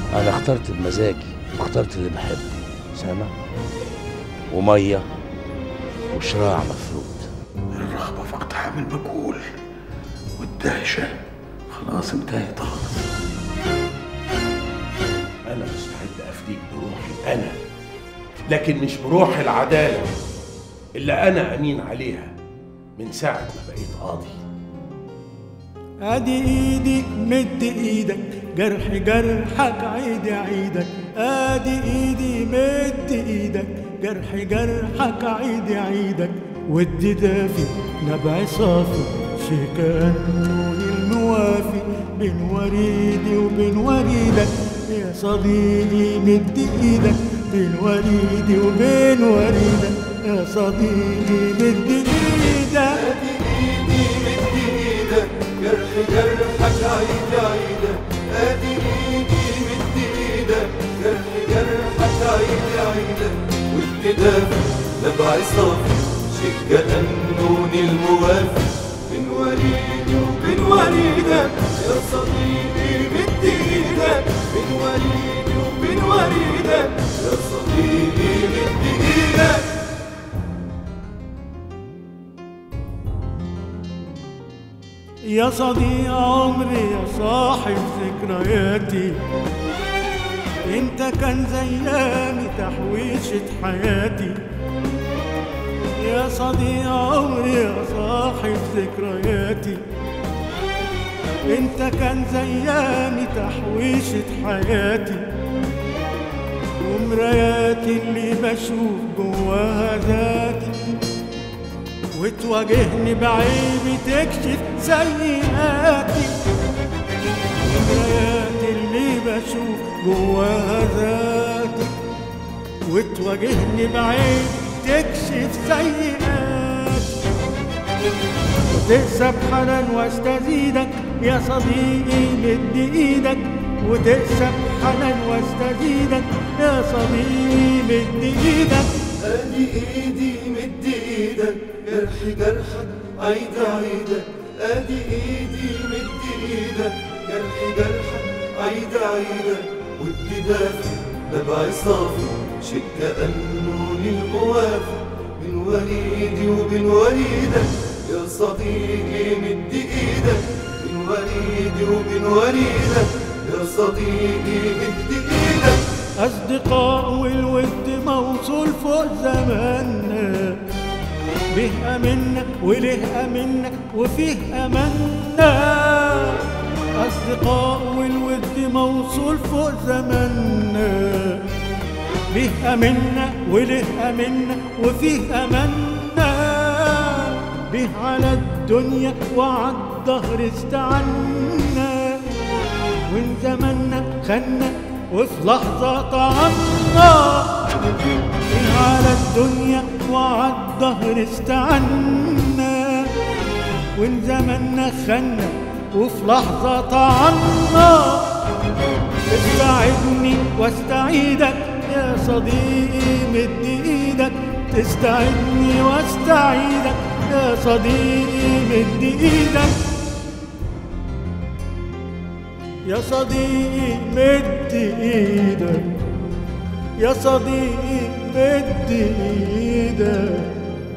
انا اخترت بمزاجي واخترت اللي بحبه سامع وميه وشراع مفروض الرغبة في اقتحام المجهول والدهشة خلاص انتهت خالص أنا مستعد أفديك بروحي أنا لكن مش بروح العدالة اللي أنا أمين عليها من ساعة ما بقيت قاضي ادي ايدي مد ايدك جرح جرحك عيد عيدك ادي ايدي مد ايدك جرح جرحك عيد عيدك ودي دافي نبع صافي شي كأنه الموافي بين وريدي وبين وريدك يا صديقي مد ايدك بين وريدي وبين وريدك يا صديقي مد ايدك جرح جرحك عيد عيدك ادي ايدي مد ايدك جرح جرحك عيد عيدك والكتاب نبع صافي شيء كأنون الموافي من وريدي وبين وريدك يا صديقي مد ايدك من وريدي وبين وريدك يا صديقي مد ايدك يا صديق عمري يا صاحب ذكرياتي انت كان زياني تحويشة حياتي يا صديق عمري يا صاحب ذكرياتي انت كان زياني تحويشة حياتي ومراياتي اللي بشوف جواها ذاتي وتواجهني بعيبي تكشف سيئاتي مراياتي اللي بشوف جواها ذاتي وتواجهني بعيب تكشف سيئاتي وتكسب حنان واستزيدك يا صديقي مد ايدك وتكسب حنان واستزيدك يا صديقي مد ايدك ادي ايدي مد ايدك جرح جرحك عيد عيدك ادي ايدي مد ايدك جرح جرحك عيد عيدك ودي دافي نبع صافي شيء كأنه للموافي من وريدي وبين وريدك يا صديقي مد ايدك من وريدي وبين وريدك يا صديقي مد ايدك أصدقاء والود موصول فوق زماننا به أمنا وله أمنا وفيه أمنا أصدقاء والود موصول فوق زماننا به أمنا وله أمنا وفيه أمنا به على الدنيا وعلى الدهر استعنا وإن زمنا خنا وفي لحظة طعنا به على الدنيا وعلى الدهر استعنا وإن زمنا خنا وفي لحظة طعنا استعدني واستعيدك يا صديقي مد ايدك تستعدني واستعيدك يا صديقي مد ايدك يا صديقي مد ايدك يا صديقي مد ايدك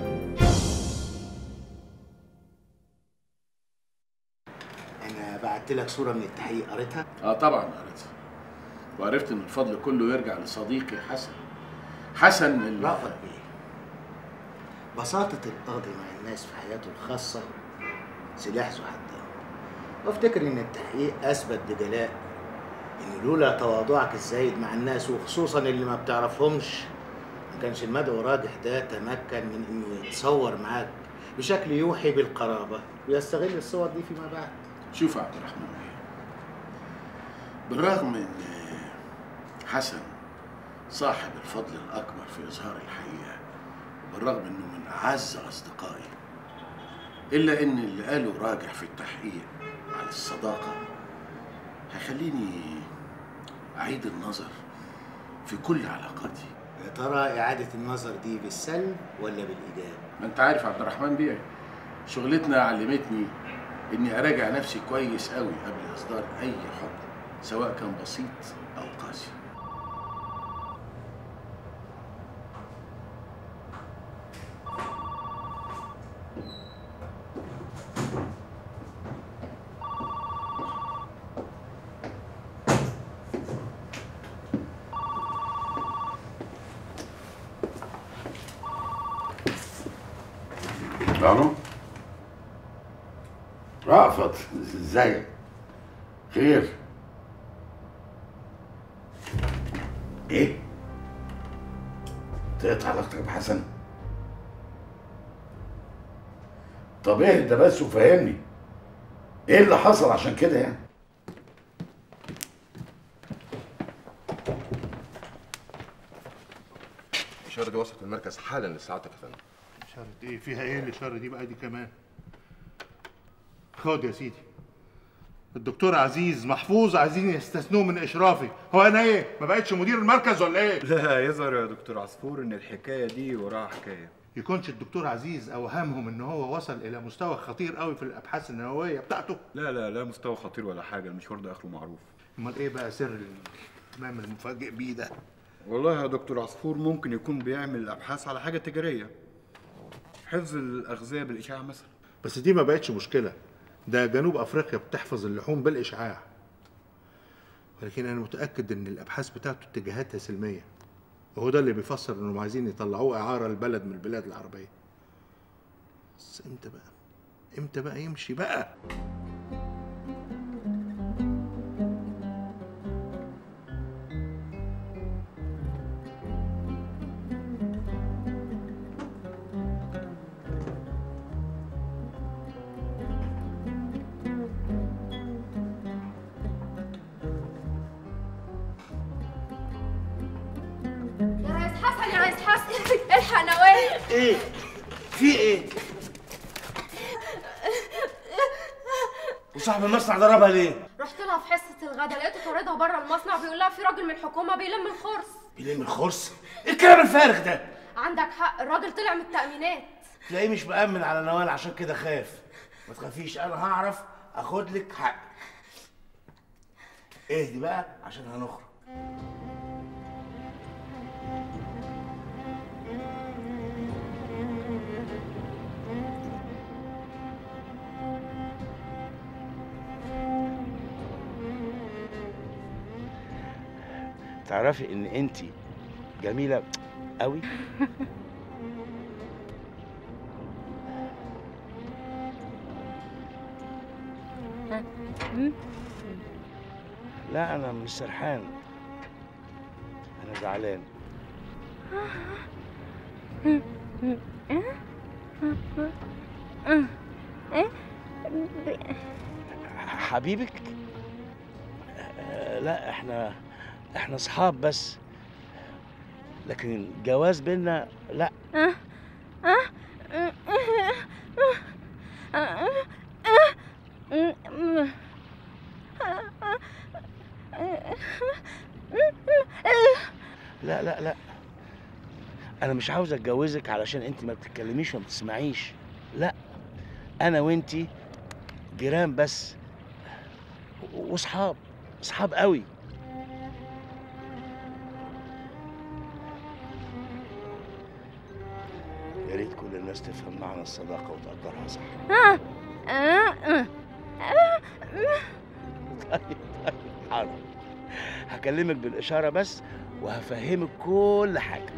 انا بعت لك صوره من التحقيق قريتها اه طبعا قريتها وعرفت ان الفضل كله يرجع لصديقي حسن حسن اللي رأفت بيه بساطة القاضي مع الناس في حياته الخاصة سلاح ذو حدين وافتكر ان التحقيق اثبت بجلاء ان لولا تواضعك الزايد مع الناس وخصوصا اللي ما بتعرفهمش ما كانش المدعو راجح ده تمكن من انه يتصور معاك بشكل يوحي بالقرابة ويستغل الصور دي فيما بعد شوف يا عبد الرحمن بيه بالرغم ان حسن صاحب الفضل الاكبر في اظهار الحقيقه بالرغم انه من اعز اصدقائي الا ان اللي قاله راجح في التحقيق عن الصداقه هيخليني اعيد النظر في كل علاقاتي يا ترى إعادة النظر دي بالسلب ولا بالإيجاب؟ ما انت عارف عبد الرحمن بيه شغلتنا علمتني اني اراجع نفسي كويس قوي قبل اصدار اي حكم سواء كان بسيط أو قاسي الو رأفت ازيك خير ايه تقطع علاقتك بحسن طب اهدى بس وفهمني ايه اللي حصل عشان كده يعني الإشارة دي وصلت المركز حالا لساعتك يا فندم شر ايه فيها ايه اللي شر دي بقى دي كمان خد يا سيدي الدكتور عزيز محفوظ عايزين يستثنوه من اشرافي هو انا ايه ما بقتش مدير المركز ولا ايه لا يظهر يا دكتور عصفور ان الحكايه دي وراها حكايه يكونش الدكتور عزيز اوهمهم ان هو وصل الى مستوى خطير قوي في الابحاث النوويه بتاعته لا لا لا مستوى خطير ولا حاجه المشوار ده اخره معروف امال ايه بقى سر الامام المفاجئ بيه ده والله يا دكتور عصفور ممكن يكون بيعمل ابحاث على حاجه تجاريه حفظ الاغذيه بالاشعاع مثلا بس دي ما بقتش مشكله ده جنوب افريقيا بتحفظ اللحوم بالاشعاع ولكن انا متاكد ان الابحاث بتاعته اتجاهاتها سلميه وهو ده اللي بيفسر انهم عايزين يطلعوه اعاره لبلد من البلاد العربيه بس امتى بقى امتى بقى يمشي بقى يا ريس حسن يا ريس حسن الحق نوال ايه في ايه وصاحب المصنع ضربها ليه رحت لها في حصه الغدا لقيته طاردها بره المصنع بيقول لها في راجل من الحكومه بيلم الخرص بيلم الخرص ايه الكلام الفارغ ده عندك حق الراجل طلع من التامينات تلاقيه مش مأمن على نوال عشان كده خاف ما تخافيش انا هعرف اخد لك حقك اهدي بقى عشان هنخرج تعرفي ان انت جميله قوي لا انا مش سرحان انا زعلان حبيبك آه، لا احنا احنا اصحاب بس لكن جواز بينا لا لا لا لا انا مش عاوز اتجوزك علشان انت ما بتتكلميش وما بتسمعيش لا انا وانتي جيران بس و- واصحاب اصحاب قوي يا ريت كل الناس تفهم معنى الصداقة وتقدرها صح طيب طيب حاضر هكلمك بالإشارة بس وهفهمك كل حاجة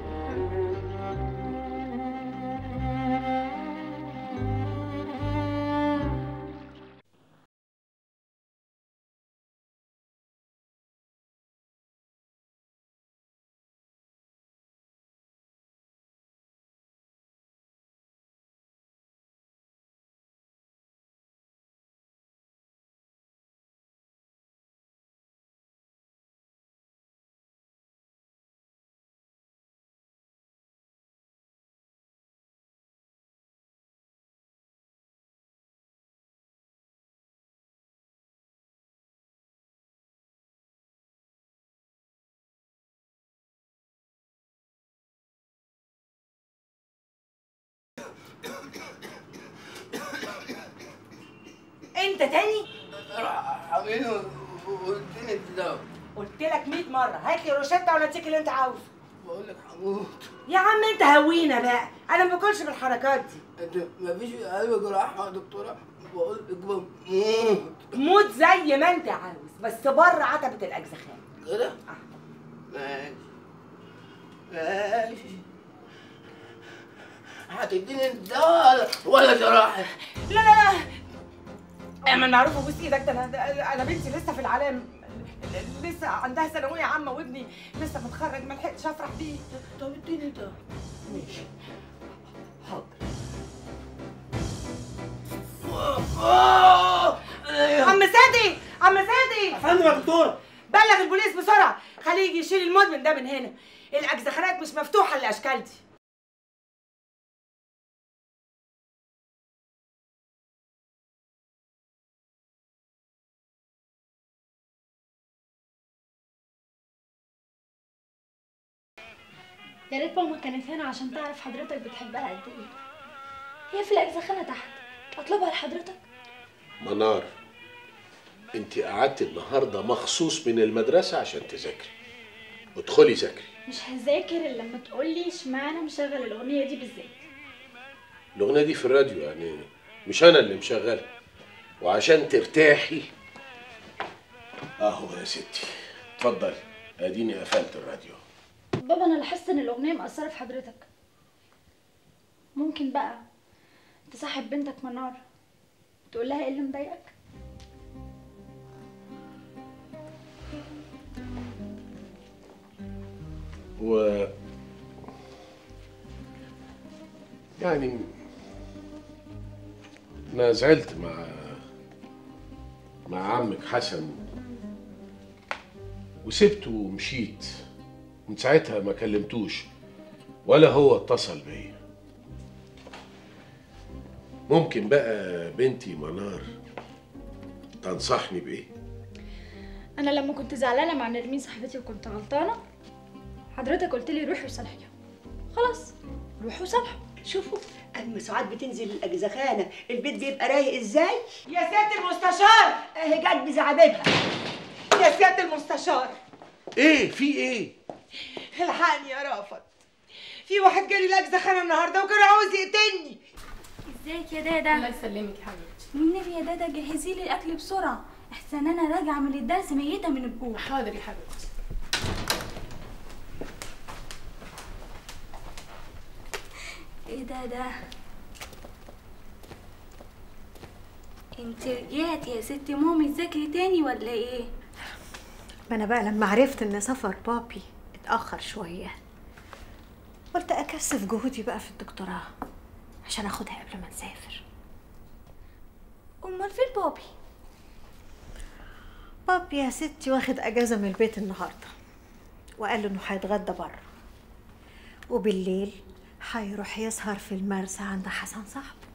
انت تاني حبيبي اديني الدواء قلت لك 100 مره هات لي روشته ولا اديك اللي انت عاوزه بقول لك هموت يا عم انت هوينا بقى انا ما باكلش بالحركات دي انت مفيش اي جراحه يا دكتوره بقول لك بموت موت زي ما انت عاوز بس بره عتبه الاجزخان كده ماشي ماشي هتديني الدواء ولا جراحه لا لا لا اعمل معروف وبوس ايدك ده انا ده انا بنتي لسه في العلام لسه عندها ثانويه عامه وابني لسه متخرج ما لحقتش افرح بيه طب اديني ده ماشي عم سادي عم سادي افندم يا دكتوره بلغ البوليس بسرعه خليه يجي يشيل المدمن ده من هنا الاجزخانات مش مفتوحه للاشكال دي يا ريت ماما كانت هنا عشان تعرف حضرتك بتحبها قد ايه هي في الاجزخانه تحت اطلبها لحضرتك منار انت قعدت النهارده مخصوص من المدرسه عشان تذاكري ادخلي ذاكري مش هذاكر الا لما تقولي اشمعنى مشغل الاغنيه دي بالذات الاغنيه دي في الراديو يعني مش انا اللي مشغلها وعشان ترتاحي اهو يا ستي اتفضلي اديني قفلت الراديو بابا انا لاحظت ان الاغنيه مأثره في حضرتك ممكن بقى تصاحب بنتك منار تقول لها ايه اللي مضايقك و يعني انا زعلت مع مع عمك حسن وسبته ومشيت من ساعتها ما كلمتوش ولا هو اتصل بيا ممكن بقى بنتي منار تنصحني بايه انا لما كنت زعلانه مع نرمين صاحبتي وكنت غلطانه حضرتك قلت لي روحي وصالحيها خلاص روحي وصالحوا شوفوا اما ساعات بتنزل الاجزخانه البيت بيبقى رايق ازاي يا سياده المستشار اهي جت بزعبتها يا سياده المستشار ايه في ايه الحقني يا رافت في واحد جالي الاجزخانه النهارده وكان عاوز يقتلني ازيك يا دادا الله يسلمك يا حبيبتي والنبي يا دادا جهزي لي الاكل بسرعه احسن انا راجعه من الدرس ميته من الجوع حاضر يا حبيبتي ايه ده ده انت رجعتي يا ست مامي تذاكري تاني ولا ايه ما انا بقى لما عرفت ان سفر بابي اتاخر شويه قلت اكثف جهودي بقى في الدكتوراه عشان اخدها قبل ما نسافر امال فين بابي بابي يا ستي واخد اجازه من البيت النهارده وقال له انه هيتغدى بره وبالليل هيروح يسهر في المرسى عند حسن صاحبه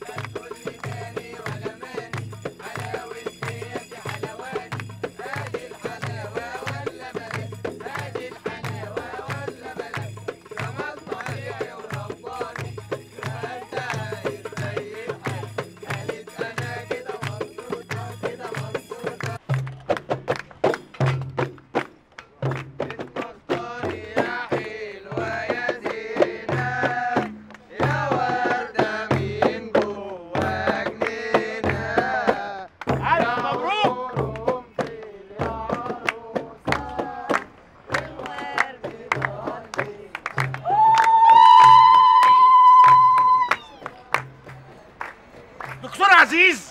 دكتور عزيز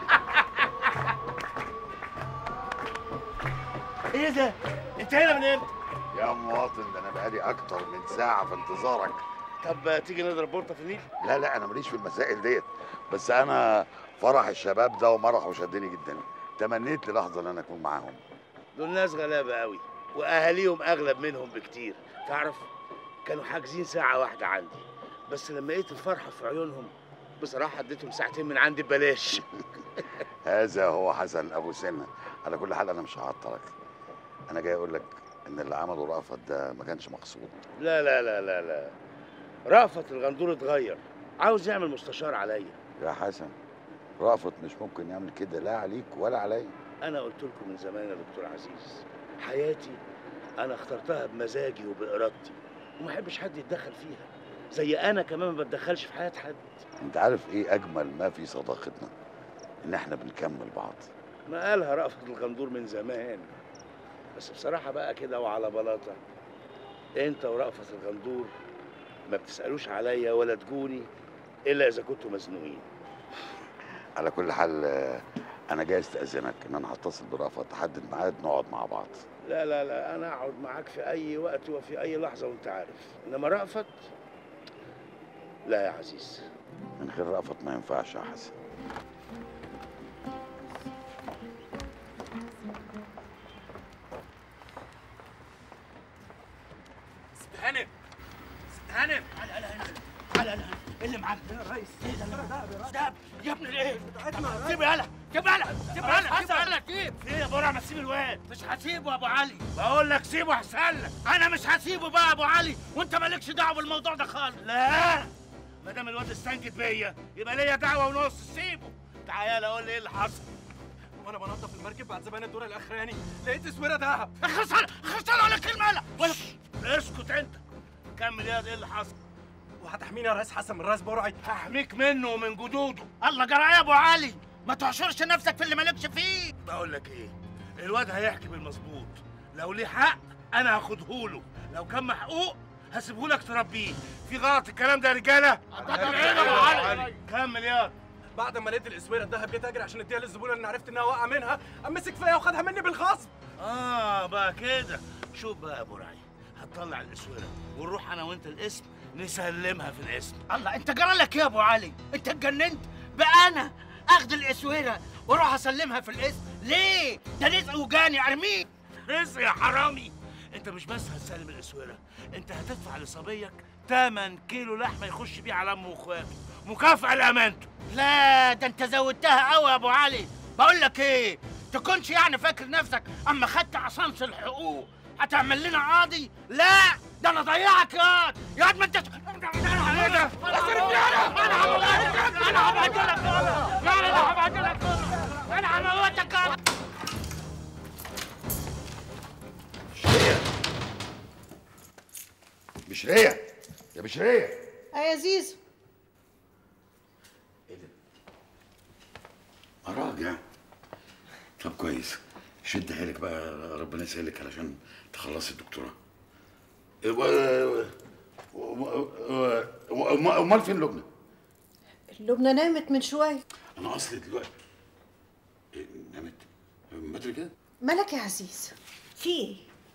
ايه ده انت هنا من امتى يا مواطن ده انا بقالي اكتر من ساعه في انتظارك طب تيجي نضرب بورطه في النيل لا لا انا ماليش في المسائل ديت بس انا فرح الشباب ده ومرح وشدني جدا تمنيت للحظه ان انا اكون معاهم دول ناس غلابه قوي واهاليهم اغلب منهم بكتير تعرف كانوا حاجزين ساعه واحده عندي بس لما لقيت الفرحه في عيونهم بصراحه اديتهم ساعتين من عندي ببلاش هذا هو حسن ابو سنه على كل حال انا مش هعطلك انا جاي اقول لك ان اللي عمله رأفت ده ما كانش مقصود لا لا لا لا لا رأفت الغندور اتغير عاوز يعمل مستشار عليا يا حسن رأفت مش ممكن يعمل كده لا عليك ولا عليا انا قلت لكم من زمان يا دكتور عزيز حياتي انا اخترتها بمزاجي وبارادتي وما احبش حد يتدخل فيها زي انا كمان ما بتدخلش في حياه حد انت عارف ايه اجمل ما في صداقتنا ان احنا بنكمل بعض ما قالها رأفت الغندور من زمان بس بصراحة بقى كده وعلى بلاطة انت ورأفت الغندور ما بتسألوش عليا ولا تجوني إلا إذا كنتوا مزنوقين على كل حال آه، انا جاي استاذنك ان انا هتصل برافت تحدد ميعاد نقعد مع بعض لا لا لا أنا أقعد معاك في أي وقت وفي أي لحظة وأنت عارف إنما رأفت لا يا عزيز من غير رأفت ما ينفعش يا حسن ست هانم ست هانم تعالى تعالى هنا تعالى هنا ايه اللي معاك ده يا ريس ايه ده ده ده يا ابني ايه سيبه يلا سيبه يلا سيبه يلا سيبه يلا سيب ايه يا برع ما تسيب الواد مش هسيبه يا ابو علي بقول لك سيبه احسن لك انا مش هسيبه بقى يا ابو علي وانت مالكش دعوه بالموضوع ده خالص لا ما دام الواد استنجد بيا يبقى ليا دعوه ونص سيبه تعالى قول لي ايه اللي حصل وانا بنضف المركب بعد زمان الدور الاخراني لقيت اسوره دهب خسر خسر ولا كلمه لا ولا اسكت انت كمل يا ايه اللي حصل وهتحميني يا ريس حسن من راس برعي هحميك منه ومن جدوده الله جرى يا ابو علي ما تحشرش نفسك في اللي مالكش فيه بقول لك ايه الواد هيحكي بالمظبوط لو ليه حق انا هاخدهوله لو كان محقوق هسيبهولك تربيه في غلط الكلام ده يا رجاله قطع عينك يا ابو علي كمل يا بعد ما لقيت الاسوره الدهب جيت اجري عشان اديها للزبونه اللي عرفت انها واقعه منها قام مسك فيا وخدها مني بالغصب اه بقى كده شوف بقى يا ابو رعي هتطلع الاسوره ونروح انا وانت الاسم نسلمها في الاسم الله انت جرى لك ايه يا ابو علي انت اتجننت بقى انا اخد الاسوره واروح اسلمها في الاسم ليه ده رزق وجاني ارميه رزق يا حرامي انت مش بس هتسلم الاسوره انت هتدفع لصبيك 8 كيلو لحمه يخش بيه على امه واخواته مكافاه لامانته لا ده انت زودتها قوي يا ابو علي بقول لك ايه تكونش يعني فاكر نفسك اما خدت عصامس الحقوق هتعمل لنا قاضي لا ده انا ضيعك ياض ياض ما انت ايه ده انا هبهدلك انا هبهدلك انا هبهدلك انا هموتك بشرية يا بشرية اه يا زيزو مراجع طب كويس شد حيلك بقى ربنا يسهلك علشان تخلصي الدكتوراه إيه، و- و- و- و- امال فين لبنى؟ لبنى نامت من شويه انا اصلي دلوقتي إيه، نامت من بدري كده؟ مالك يا عزيز في ايه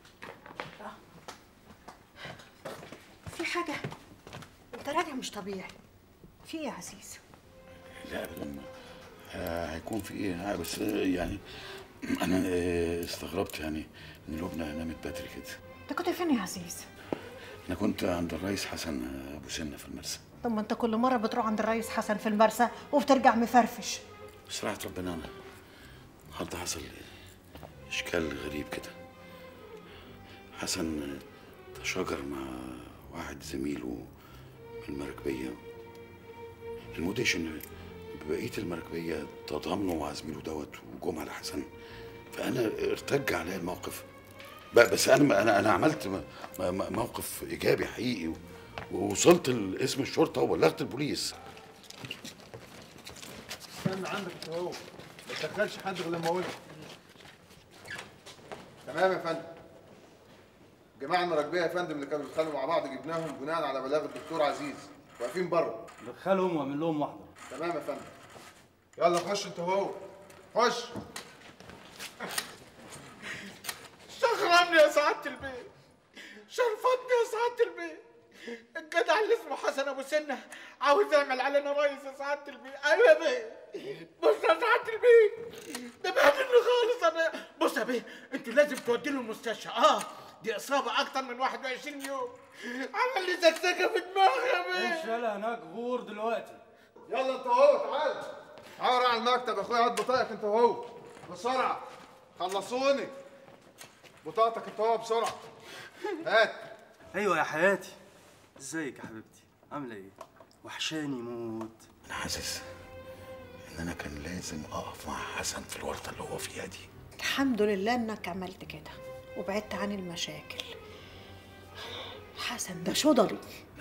في حاجه انت راجع مش طبيعي في ايه يا عزيز لا ابدا آه، هيكون في ايه آه، بس آه، يعني انا آه، استغربت يعني ان لبنى نامت بدري كده انت كنت فين يا عزيز انا كنت عند الرئيس حسن آه، ابو سنه في المرسى طب ما انت كل مره بتروح عند الرئيس حسن في المرسى وبترجع مفرفش بصراحة ربنا أنا النهارده حصل إشكال غريب كده حسن تشاجر مع واحد زميله من المراكبية المدهش إن بقية المراكبية تضامنوا مع زميله دوت وجم على حسن فأنا ارتج عليا الموقف ب- بس أنا أنا أنا عملت م- م- موقف إيجابي حقيقي و- ووصلت لاسم الشرطة وبلغت البوليس استنى عندك انت اهو ما تدخلش حد غير لما اقول لك. تمام يا فندم جماعة المراكبية يا فندم اللي كانوا بيتخانقوا مع بعض جبناهم بناء على بلاغ الدكتور عزيز واقفين بره دخلهم واعمل لهم واحده تمام يا فندم يلا خش انت وهو خش شخرني يا سعادة البيت شرفتني يا سعادة البيت الجدع اللي اسمه حسن ابو سنه عاوز يعمل علينا رئيس يا سعادة البيت ايوه يا بيه بص يا سعادة البيت ده بهدلني خالص يا بيه بص يا بيه انتوا لازم توديله المستشفى اه دي اصابه اكتر من 21 يوم عمل لي سكسكه في دماغي يا بيه خش يلا هناك غور دلوقتي يلا انت وهو تعال تعال على المكتب يا اخويا هات بطاقتك انت وهو بسرعة خلصوني بطاقتك انت وهو بسرعة هات ايوه يا حياتي ازيك يا حبيبتي عامله ايه وحشاني موت أنا حاسس إن أنا كان لازم أقف مع حسن في الورطة اللي هو فيها دي الحمد لله انك عملت كده وبعدت عن المشاكل حسن ده شضري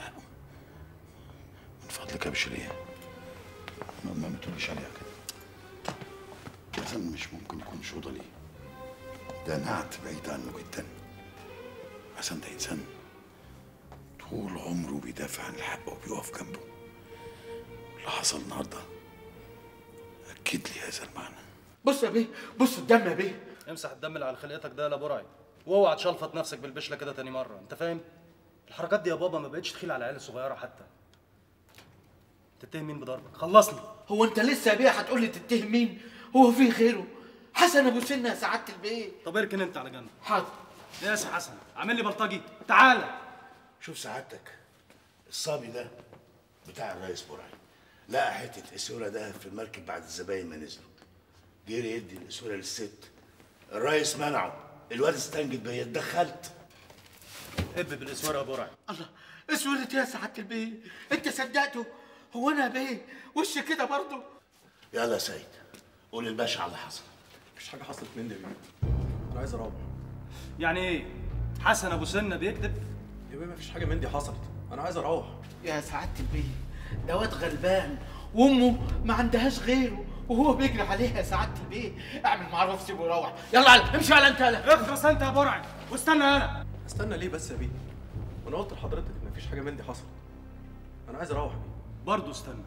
من فضلك يا بشرية ما, ما ما تقوليش عليها كده حسن مش ممكن يكون شوضلي ده نعت بعيد عنه جدا حسن ده انسان طول عمره بيدافع عن الحق وبيقف جنبه اللي حصل النهارده اكد لي هذا المعنى بص يا بيه بص قدام يا بيه امسح الدم اللي على خلقتك ده يا برعي واوعى تشلفط نفسك بالبشله كده تاني مره انت فاهم الحركات دي يا بابا ما بقتش تخيل على العيال الصغيره حتى تتهم مين بضربك خلصني هو انت لسه يا بيه هتقول لي تتهم مين هو في غيره حسن ابو سنه يا سعاده البيه طب اركن انت على جنب حاضر يا سي حسن عامل لي بلطجي تعالى شوف سعادتك الصبي ده بتاع الرئيس برعي لقى حته اسوره دهب في المركب بعد الزباين ما نزلوا جري يدي الاسوره للست الرئيس منعه الواد استنجد بيا اتدخلت اب بالاسوار يا برعي الله اسوره يا سعاده البيه انت صدقته هو انا يا بيه وش كده برضه يلا يا سيد قول الباشا على اللي حصل مفيش حاجه حصلت مني يا بيه انا عايز اروح يعني ايه حسن ابو سنه بيكذب يا بيه مفيش حاجه من دي حصلت انا عايز اروح يا سعاده البيه ده واد غلبان وامه ما عندهاش غيره وهو بيجري عليها يا سعاده البيه اعمل معروف سيبه يروح يلا على امشي على انت يلا اخلص انت يا برعي واستنى انا استنى ليه بس يا بيه وانا قلت لحضرتك ان مفيش حاجه من دي حصلت انا عايز اروح يا بيه برضه استنى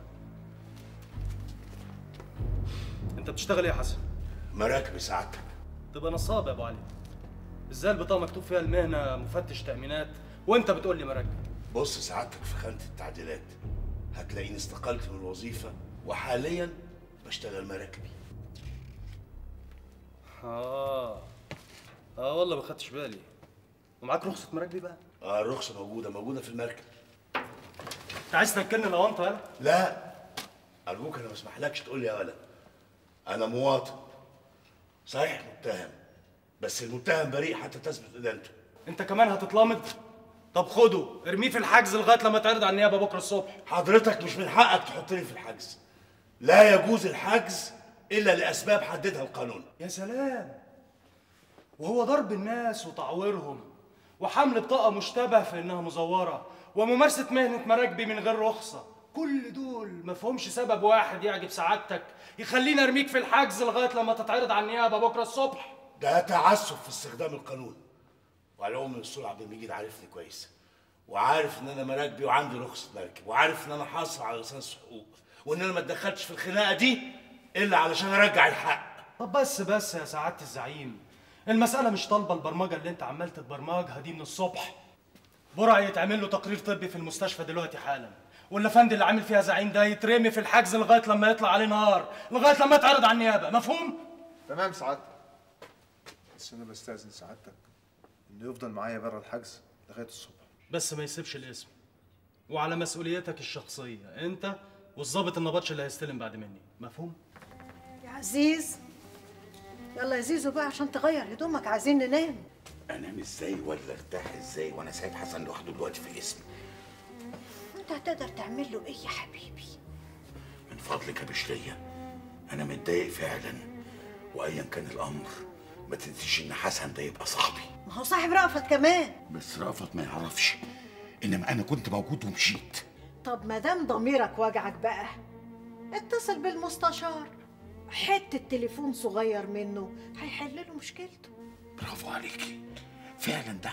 انت بتشتغل ايه يا حسن مراكب سعادتك تبقى نصاب يا ابو علي ازاي البطاقه مكتوب فيها المهنه مفتش تامينات وانت بتقول لي مراكب بص سعادتك في خانه التعديلات هتلاقيني استقلت من الوظيفه وحاليا بشتغل مراكبي اه اه والله ما خدتش بالي ومعاك رخصه مراكبي بقى اه الرخصه موجوده موجوده في المركب انت عايز تاكلني الاونطه يالا لا ارجوك انا ما اسمحلكش تقول لي يا ولا انا مواطن صحيح متهم بس المتهم بريء حتى تثبت ادانته انت كمان هتتلمض طب خده ارميه في الحجز لغايه لما تعرض على النيابه بكره الصبح حضرتك مش من حقك تحطني في الحجز لا يجوز الحجز الا لاسباب حددها القانون يا سلام وهو ضرب الناس وتعويرهم وحمل بطاقه مشتبه في انها مزوره وممارسه مهنه مراكبي من غير رخصه كل دول ما فيهمش سبب واحد يعجب سعادتك يخليني ارميك في الحجز لغايه لما تتعرض على النيابه بكره الصبح ده تعسف في استخدام القانون وعلى العموم الاسطول عبد المجيد عارفني كويس وعارف ان انا مراكبي وعندي رخصه مركب وعارف ان انا حاصل على لسانس حقوق وان انا ما اتدخلتش في الخناقه دي الا علشان ارجع الحق طب بس بس يا سعاده الزعيم المساله مش طالبه البرمجه اللي انت عمال تتبرمجها دي من الصبح برع يتعمل له تقرير طبي في المستشفى دلوقتي حالا والافندي اللي عامل فيها زعيم ده يترمي في الحجز لغايه لما يطلع عليه نهار لغايه لما يتعرض على النيابه مفهوم تمام سعادتك بس انا بستاذن سعادتك انه يفضل معايا بره الحجز لغايه الصبح بس ما يسيبش الاسم وعلى مسؤوليتك الشخصيه انت والظابط النبطش اللي هيستلم بعد مني مفهوم يا عزيز يلا يا زيزو بقى عشان تغير هدومك عايزين ننام انام ازاي ولا ارتاح ازاي وانا سايب حسن لوحده دلوقتي في الاسم انت هتقدر تعمل له ايه يا حبيبي من فضلك يا بشرية أنا متضايق فعلا وأيا كان الأمر ما تنسيش إن حسن ده يبقى صاحبي ما هو صاحب رأفت كمان بس رأفت ما يعرفش إنما أنا كنت موجود ومشيت طب ما دام ضميرك وجعك بقى اتصل بالمستشار حته تليفون صغير منه هيحل له مشكلته برافو عليكي فعلا ده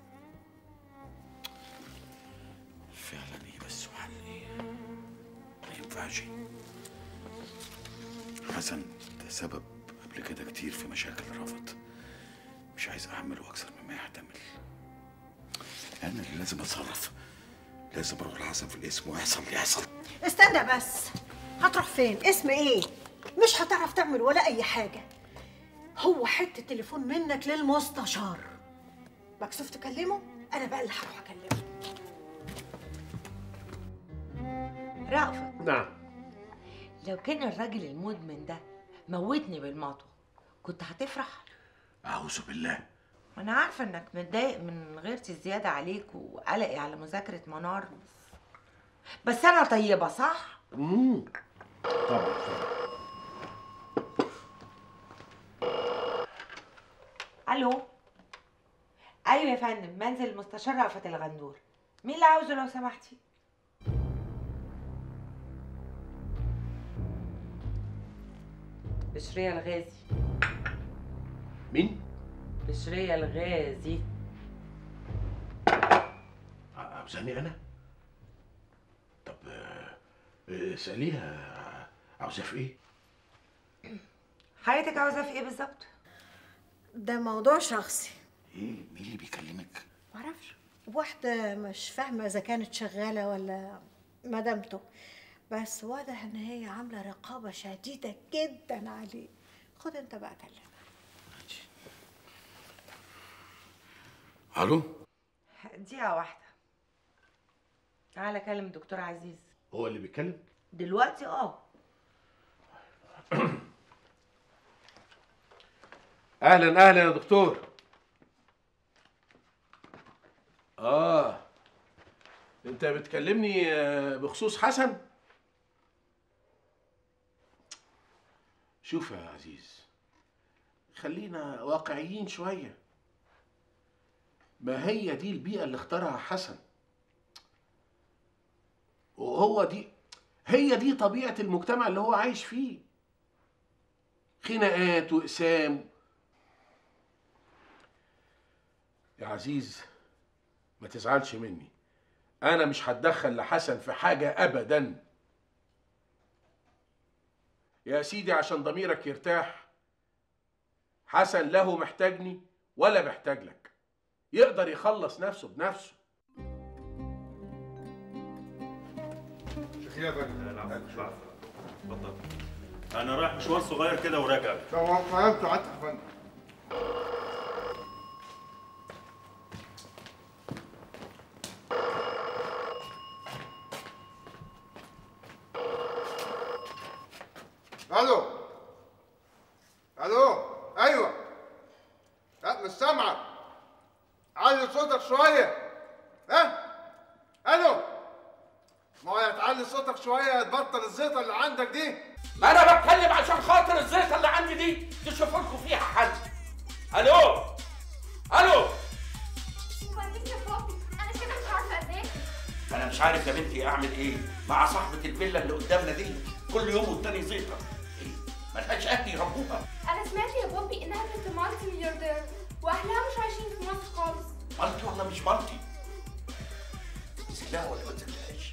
فعلا إيه بس وحل إيه ما ينفعش حسن ده سبب قبل كده كتير في مشاكل رفض مش عايز أحمله أكثر مما يحتمل أنا اللي لازم أتصرف لازم أروح لحسن في الاسم ويحصل اللي يحصل استنى بس هتروح فين اسم ايه مش هتعرف تعمل ولا اي حاجه هو حته تليفون منك للمستشار مكسوف تكلمه انا بقى اللي هروح اكلمه رأفت نعم لو كان الراجل المدمن ده موتني بالمطو كنت هتفرح أعوذ بالله انا عارفه انك متضايق من غيرتي الزياده عليك وقلقي على مذاكره منار بس انا طيبه صح امم طبعا الو ايوه يا فندم منزل المستشار رأفت الغندور مين اللي عاوزه لو سمحتي بشرية الغازي مين؟ بشرية الغازي عاوزاني انا طب آه، آه، اساليها عاوزاه في ايه حضرتك عاوزة في ايه بالظبط ده موضوع شخصي ايه مين اللي بيكلمك معرفش واحدة مش فاهمة إذا كانت شغالة ولا مدامته بس واضح إن هي عاملة رقابة شديدة جدا عليه خد أنت بقى كلمها الو دقيقة واحدة تعالى كلم دكتور عزيز هو اللي بيتكلم دلوقتي اه اهلا اهلا يا دكتور اه انت بتكلمني آه، بخصوص حسن شوف يا عزيز خلينا واقعيين شويه ما هي دي البيئه اللي اختارها حسن وهو دي هي دي طبيعه المجتمع اللي هو عايش فيه خناقات واقسام يا عزيز ما تزعلش مني انا مش هتدخل لحسن في حاجه ابدا يا سيدي عشان ضميرك يرتاح حسن له محتاجني ولا محتاج لك يقدر يخلص نفسه بنفسه شكرا يا فندم اتفضل انا رايح مشوار صغير كده وراجع تمام فهمت قعدت يا فندم الو الو ايوه لا مش سامعك علي صوتك شويه ها الو ما هو يتعلي صوتك شويه تبطل الزيطه اللي عندك دي ما انا بتكلم عشان خاطر الزيطه اللي عندي دي تشوفوا لكم فيها حل الو الو وبعدين يا بابي انا كده مش عارفه اذاكر انا مش عارف يا بنتي اعمل ايه مع صاحبه الفيلا اللي قدامنا دي كل يوم والتاني زيطه ايه ملهاش اهل يربوها انا سمعت يا بابي انها بنت مالتي ملياردير واهلها مش عايشين في مصر خالص مالتي ولا مش مالتي تسيبها ولا ما تسيبهاش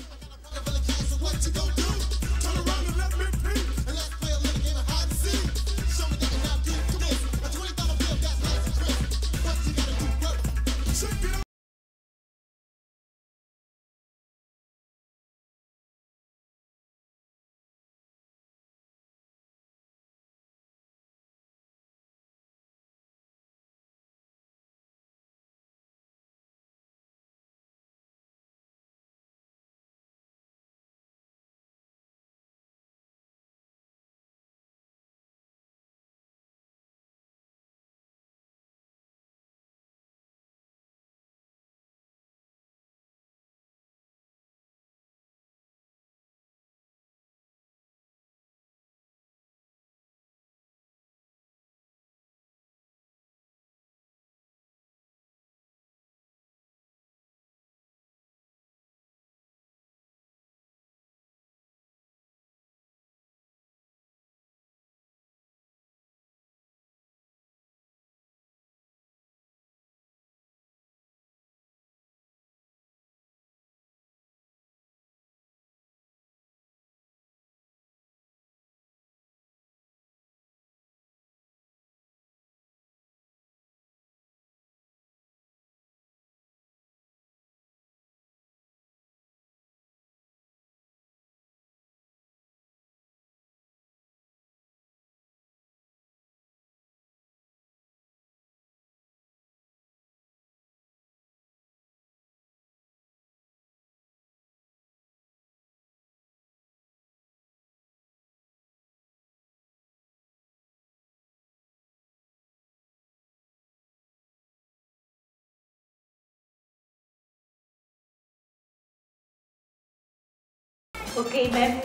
Ok, même.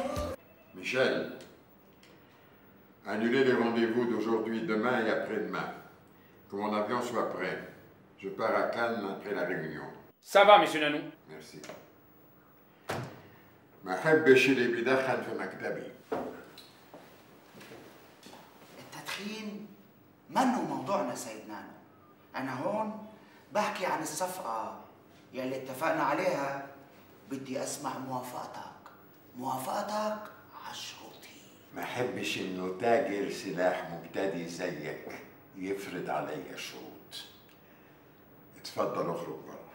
Michel, annulez les rendez-vous d'aujourd'hui, demain et après-demain. Que mon avion soit prêt. Je pars à Cannes après la réunion. Ça va, monsieur Nanou ميرسي ما احبش اللي بيدخن في مكتبي التدخين منه موضوعنا سيد نانو أنا هون بحكي عن الصفقة يلي اتفقنا عليها بدي أسمع موافقتك موافقتك على شروطي ما احبش انه تاجر سلاح مبتدئ زيك يفرض عليا شروط اتفضل اخرج بره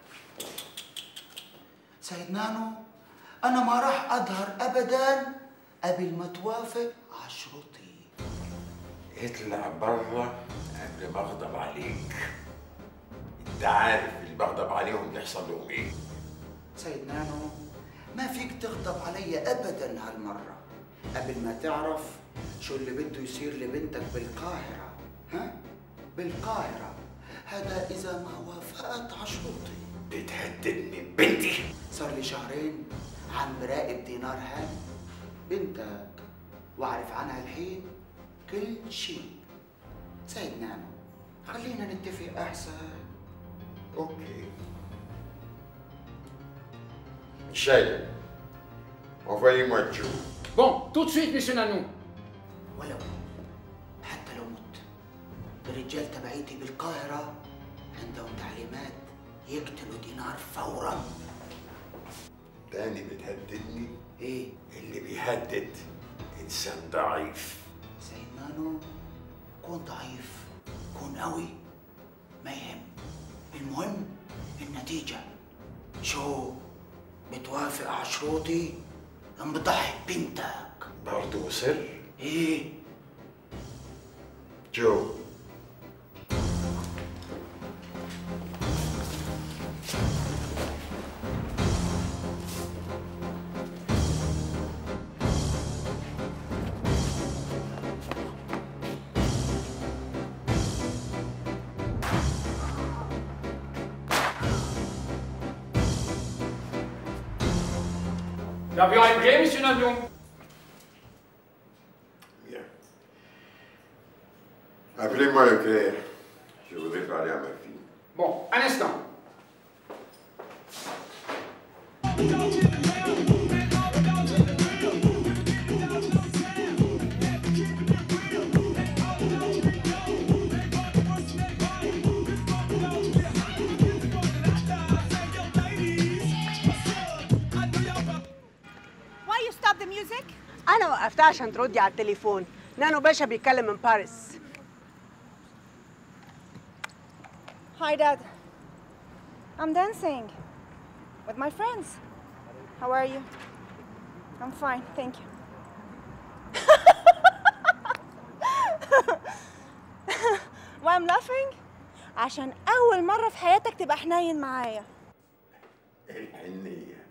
سيد نانو أنا ما راح أظهر أبدا قبل ما توافق على شروطي اطلع بره قبل ما اغضب عليك انت عارف اللي بغضب عليهم بيحصل لهم ايه سيد نانو ما فيك تغضب علي أبدا هالمرة قبل ما تعرف شو اللي بده يصير لبنتك بالقاهرة ها؟ بالقاهرة هذا إذا ما وافقت على شروطي بتهددني ببنتي صار لي شهرين عم براقب دينار هان بنتك واعرف عنها الحين كل شيء سيد نانو خلينا نتفق احسن اوكي Michel, envoyez-moi Joe. Bon, tout de suite, monsieur Nanou. ولو حتى لو مت الرجال تبعيتي بالقاهرة عندهم تعليمات يقتلوا دينار فورا تاني بتهددني؟ ايه؟ اللي بيهدد انسان ضعيف سيد نانو كون ضعيف كون قوي ما يهم المهم النتيجة شو بتوافق على شروطي ام بضحي ببنتك برضه سر؟ ايه جو L'avion est prêt, monsieur Nanou Bien. Appelez-moi le clerc. Je voudrais parler à ma fille. Bon, un instant. Why you stop the music? انا وقفتها عشان تردي على التليفون نانو باشا بيتكلم من باريس Hi, Dad. I'm dancing with my friends. How are you? I'm fine, thank you. Why I'm laughing? عشان أول مرة في حياتك تبقى حنين معايا. الحنية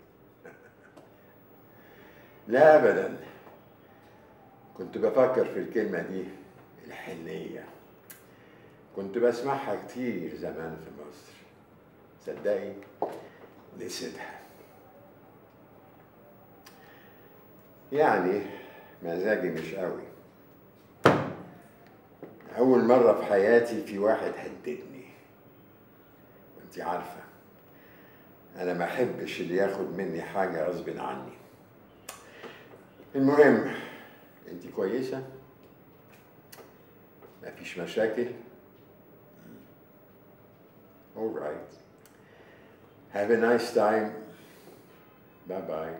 لا أبدا كنت بفكر في الكلمة دي الحنية كنت بسمعها كتير زمان في مصر صدقي نسيتها يعني مزاجي مش قوي أول مرة في حياتي في واحد هددني وانت عارفة أنا ما أحبش اللي ياخد مني حاجة غصب عني المهم انت كويسة؟ مفيش مشاكل؟ All right. Have a nice time. Bye bye.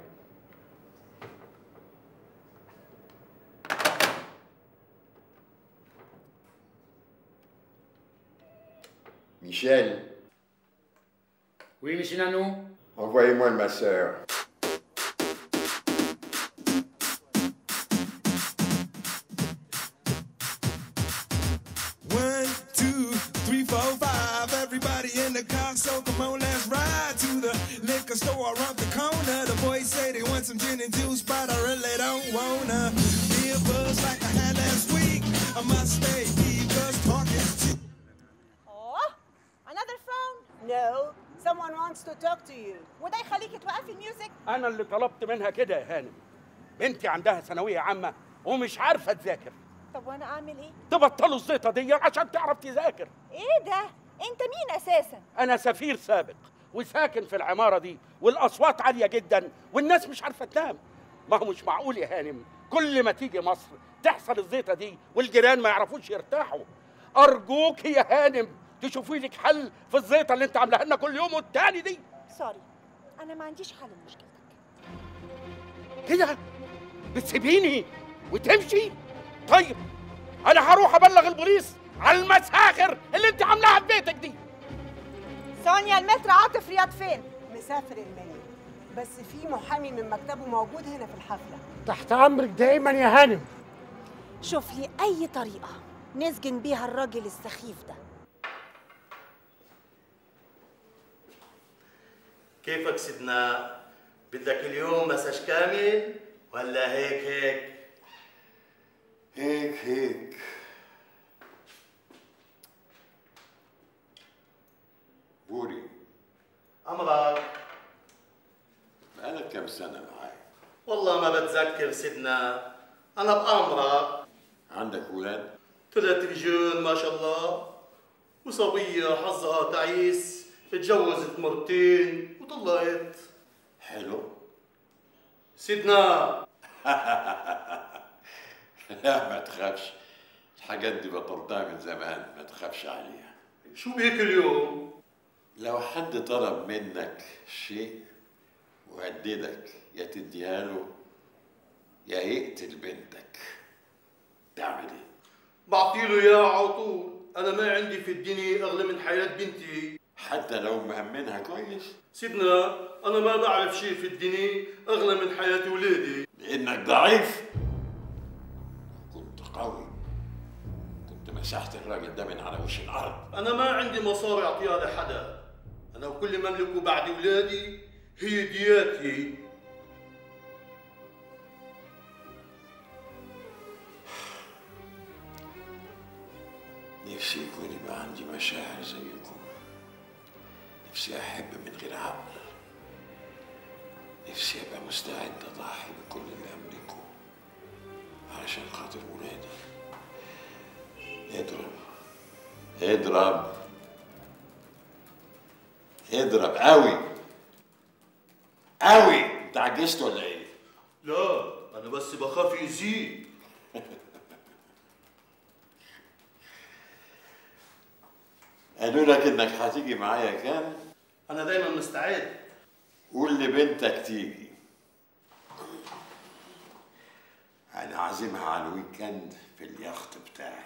Michel, Oui, monsieur Nanou envoyez-moi le masseur. One, two, three, four, five. Everybody in the car, so come on, let's ride to the liquor store around the corner. The boys say they want some gin and juice, but I really don't wanna be a buzz like I had last week. I must stay deep, cause talk is cheap. Oh, another phone? No, someone wants to talk to you. وده يخليكي توقفي الميوزك؟ انا اللي طلبت منها كده يا هانم بنتي عندها ثانويه عامه ومش عارفه تذاكر طب وانا اعمل ايه؟ تبطلوا الزيطه دي عشان تعرف تذاكر ايه ده انت مين اساسا انا سفير سابق وساكن في العماره دي والاصوات عاليه جدا والناس مش عارفه تنام ما هو مش معقول يا هانم كل ما تيجي مصر تحصل الزيطه دي والجيران ما يعرفوش يرتاحوا ارجوك يا هانم تشوفي لك حل في الزيطه اللي انت عاملاها لنا كل يوم والتاني دي سوري انا ما عنديش حل لمشكلتك كده بتسيبيني وتمشي طيب انا هروح ابلغ البوليس على المساخر اللي انت عاملاها في بيتك دي سونيا المتر عاطف رياض فين مسافر المنيا بس في محامي من مكتبه موجود هنا في الحفله تحت امرك دايما يا هانم شوف لي اي طريقه نسجن بيها الراجل السخيف ده كيفك سيدنا بدك اليوم مساج كامل ولا هيك هيك هيك هيك بوري أمرك بقالك كم سنة معاي والله ما بتذكر سيدنا أنا بأمرك عندك أولاد؟ ثلاث رجال ما شاء الله وصبية حظها تعيس اتجوزت مرتين وطلقت حلو سيدنا لا ما تخافش الحاجات دي بطلتها من زمان ما تخافش عليها شو بيك اليوم؟ لو حد طلب منك شيء وهددك يا تديها له يا يقتل بنتك تعمل ايه؟ بعطيله إياه على طول أنا ما عندي في الدنيا أغلى من حياة بنتي حتى لو مأمنها كويس سيدنا أنا ما بعرف شيء في الدنيا أغلى من حياة ولادي لأنك ضعيف كنت قوي كنت مسحت الراجل ده من على وش الأرض أنا ما عندي مصاري أعطيها لحدا أنا وكل ما أملكه بعد ولادي هي دياتي نفسي يكون يبقى عندي مشاعر زيكم نفسي أحب من غير عقل نفسي أبقى مستعد أضحي بكل اللي أملكه علشان خاطر ولادي اضرب اضرب اضرب قوي قوي انت عجزت ولا ايه؟ لا أنا بس بخاف يزيد قالوا لك انك هتيجي معايا كام؟ أنا دايما مستعد قول لبنتك تيجي انا عازمها على الويكند في اليخت بتاعي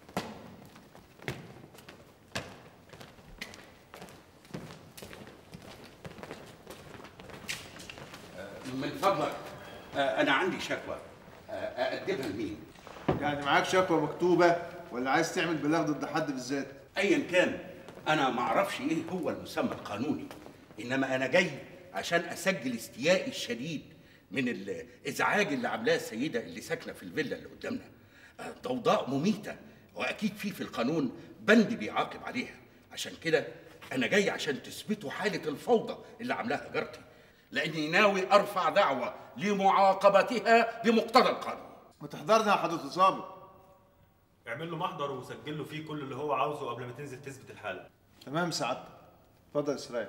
من فضلك آه، انا عندي شكوى آه، اقدمها لمين يعني معاك شكوى مكتوبه ولا عايز تعمل بلاغ ضد حد بالذات ايا كان انا ما اعرفش ايه هو المسمى القانوني انما انا جاي عشان اسجل استيائي الشديد من الازعاج اللي عاملاه السيده اللي ساكنه في الفيلا اللي قدامنا آه، ضوضاء مميته واكيد في في القانون بند بيعاقب عليها عشان كده انا جاي عشان تثبتوا حاله الفوضى اللي عاملاها جارتي لاني ناوي ارفع دعوه لمعاقبتها بمقتضى القانون ما تحضرنا يا حضره الظابط اعمل له محضر وسجل له فيه كل اللي هو عاوزه قبل ما تنزل تثبت الحاله تمام سعادتك اتفضل يا اسرائيل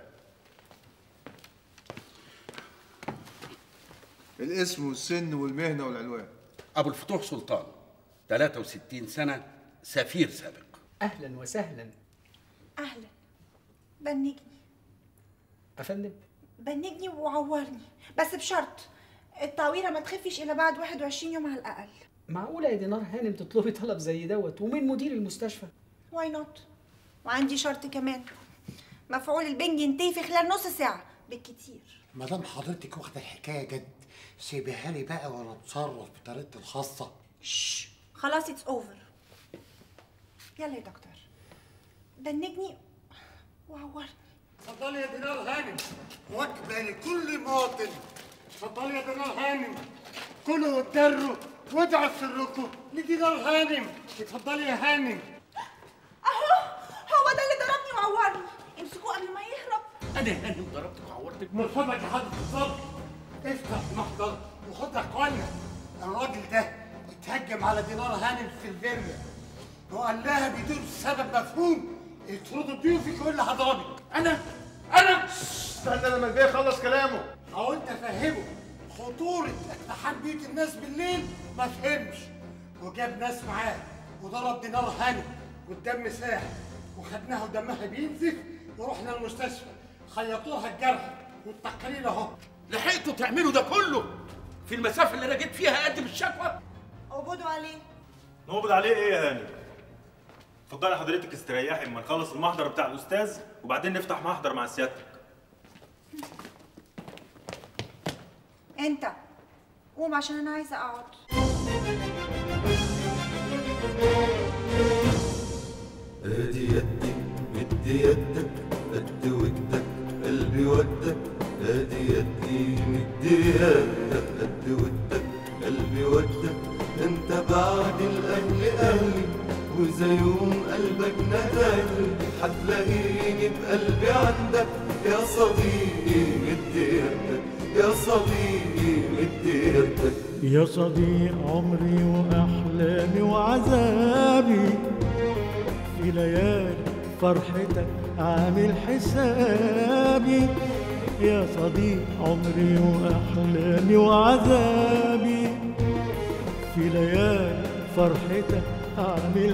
الاسم والسن والمهنه والعنوان ابو الفتوح سلطان 63 سنه سفير سابق اهلا وسهلا اهلا بنجني افندم بنجني وعورني بس بشرط التعويره ما تخفش الا بعد 21 يوم على الاقل معقوله يا دينار هانم تطلبي طلب زي دوت ومن مدير المستشفى واي نوت وعندي شرط كمان مفعول البنج ينتهي في خلال نص ساعه بالكتير ما دام حضرتك واخده الحكايه جد سيبيها لي بقى وانا اتصرف بطريقتي الخاصه شش خلاص اتس اوفر يلا يا دكتور بنجني وعورني اتفضلي يا دينار هانم واجبه لكل مواطن اتفضلي يا دينار هانم كلوا واتدروا وادعوا سركم لدينار هانم اتفضلي يا هانم اهو هو ده اللي ضربني وعورني امسكوه قبل ما يهرب انا هانم ضربتك وعورتك من فضلك يا حضرة الظابط افتح المحضر وخد اقوالنا الراجل ده اتهجم على دينار هانم في الفيلا وقال لها بدون سبب مفهوم يطردوا ضيوفي كل اللي هضربي انا انا استنى لما البيه يخلص كلامه حاولت افهمه خطورة اقتحام بيوت الناس بالليل ما فهمش وجاب ناس معاه وضرب دينار هاني والدم ساح وخدناها ودمها بينزف ورحنا المستشفى خيطوها الجرح والتقرير اهو لحقتوا تعملوا ده كله في المسافه اللي انا جيت فيها اقدم الشكوى قبضوا عليه نقبض عليه ايه يا هاني؟ اتفضلي حضرتك استريحي اما نخلص المحضر بتاع الاستاذ وبعدين نفتح محضر مع سيادتك انت قوم عشان انا عايزه اقعد ادي يدي مدي يدك قد ودك قلبي ودك ادي يدي مدي يدك قد ودك قلبي ودك انت بعد الاهل اهلي واذا يوم قلبك نداني هتلاقيني بقلبي عندك يا صديقي مدي يدك يا صديقي مدي يدك يا صديق عمري وأحلامي وعذابي في ليالي فرحتك عامل حسابي يا صديق عمري وأحلامي وعذابي في ليالي فرحتك عامل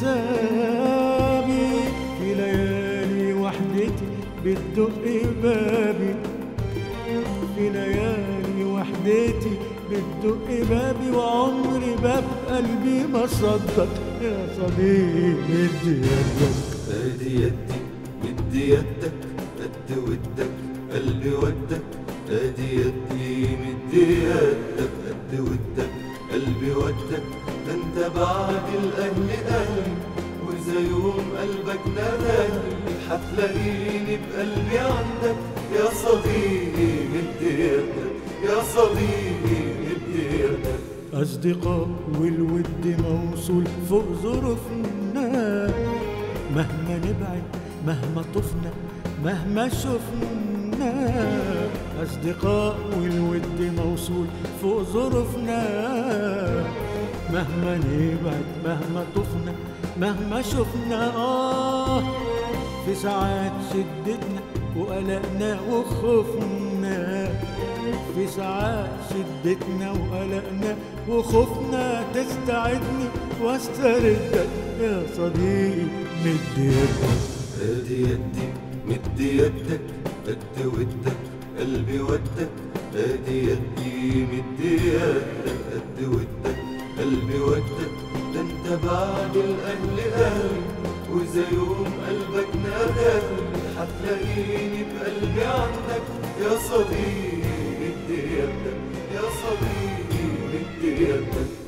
حسابي في ليالي وحدتي بتدق بابي في ليالي وحدتي بتدق بابي وعمري باب قلبي ما صدق يا صديقي مدي يدك ادي يدي مدي يدك قد ودك قلبي ودك ادي يدي مدي يدك قد ودك قلبي ودك ده انت بعد الاهل اهلي واذا يوم قلبك ناداني هتلاقيني بقلبي عندك يا صديقي مدي يدك يا صديقي مدي يدك أصدقاء والود موصول فوق ظروفنا مهما نبعد مهما طفنا مهما شفنا أصدقاء والود موصول فوق ظروفنا مهما نبعد مهما طفنا مهما شفنا آه في ساعات شدتنا وقلقنا وخوفنا في ساعات شدتنا وقلقنا وخوفنا تستعدني واستردك يا صديقي مد يدك ادي يدي مدي يدك قد ودك قلبي ودك ادي يدي مدي يدك قد ودك قلبي ودك ده انت بعد الاهل اهلي واذا يوم قلبك ناداني هتلاقيني بقلبي عندك يا صديقي مدي يدك يا صديقي مدي يدك